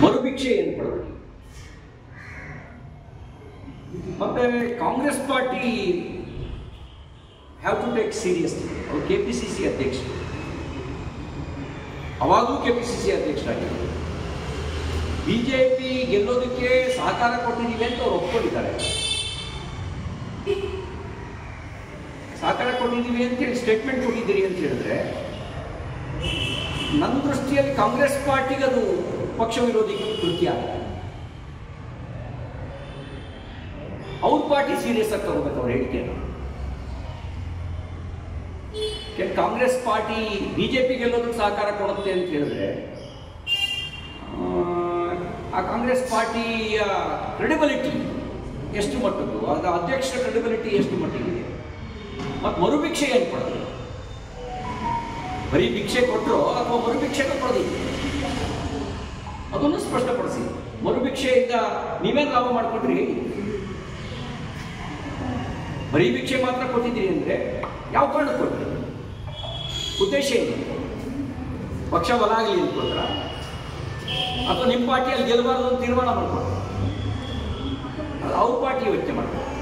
ಮರುಭಿಕ್ಷೆ ಏನು ಕೊಡೋದು ಮತ್ತೆ Congress party have to take seriously ಅವರು ಕೆ ಪಿ ಸಿ ಸಿ ಅಧ್ಯಕ್ಷರು ಅವಾಗಲೂ ಕೆ ಪಿ ಸಿ ಸಿ ಅಧ್ಯಕ್ಷರಾಗಿದ್ದರು ಬಿ ಜೆ ಪಿ ಗೆಲ್ಲೋದಕ್ಕೆ ಸಹಕಾರ ಕೊಟ್ಟಿದ್ದೀವಿ ಅಂತ ಅವ್ರು ಒಪ್ಕೊಂಡಿದ್ದಾರೆ ಸಹಕಾರ ಕೊಟ್ಟಿದ್ದೀವಿ ಅಂತೇಳಿ ಸ್ಟೇಟ್ಮೆಂಟ್ ಕೊಟ್ಟಿದ್ದೀರಿ ಅಂತ ಹೇಳಿದ್ರೆ ನನ್ನ ದೃಷ್ಟಿಯಲ್ಲಿ ಕಾಂಗ್ರೆಸ್ ಪಾರ್ಟಿಗೆ ಅದು ಪಕ್ಷ ವಿರೋಧಿ ಕೃತ್ಯ ಅವ್ರ ಪಾರ್ಟಿ ಸೀರಿಯಸ್ ಆಗಿ ತಗೋಬೇಕು ಅವ್ರ ಹೇಳಿಕೆಯನ್ನು ಯಾಕೆ Congress party B J P ಗೆಲ್ಲೋದಕ್ಕೆ ಸಹಕಾರ ಕೊಡುತ್ತೆ ಅಂತ ಹೇಳಿದ್ರೆ ಆ, ಆ ಕಾಂಗ್ರೆಸ್ ಪಾರ್ಟಿಯ ಕ್ರೆಡಿಬಿಲಿಟಿ ಎಷ್ಟು ಮಟ್ಟದ್ದು ಅದರ ಅಧ್ಯಕ್ಷರ ಕ್ರೆಡಿಬಿಲಿಟಿ ಎಷ್ಟು ಮಟ್ಟಿಗಿದೆ ಮತ್ತು ಮರುಭಿಕ್ಷೆ ಏನು ಕೊಡೋದು ಬರೀ ಭಿಕ್ಷೆ ಕೊಟ್ಟರು ಅಥವಾ ಮರುಭಿಕ್ಷೆಗೆ ಕೊಡೋದಿಲ್ಲ ಅದನ್ನು ಸ್ಪಷ್ಟಪಡಿಸಿ ಮರುಭಿಕ್ಷೆಯಿಂದ ನೀವೇನು ಲಾಭ ಮಾಡಿಕೊಟ್ರಿ ಹೇಳಿ ಬರೀ ಭಿಕ್ಷೆ ಮಾತ್ರ ಕೊಟ್ಟಿದ್ದೀರಿ ಅಂದರೆ ಯಾವ ಕಾರಣ ಕೊಟ್ರಿ ಉದ್ದೇಶ ಏನು ಪಕ್ಷ ಬಲ ಆಗಲಿ ಅಂತ ಕೊಟ್ರ ಅಥವಾ ನಿಮ್ಮ ಪಾರ್ಟಿಯಲ್ಲಿ ಗೆಲ್ಲಬಾರ್ದು ಅಂತ ತೀರ್ಮಾನ ಮಾಡ್ಕೊಟ್ರ ಅದು ಅವ್ರ ಪಾರ್ಟಿ ಯೋಚನೆ ಮಾಡ್ತಾರೆ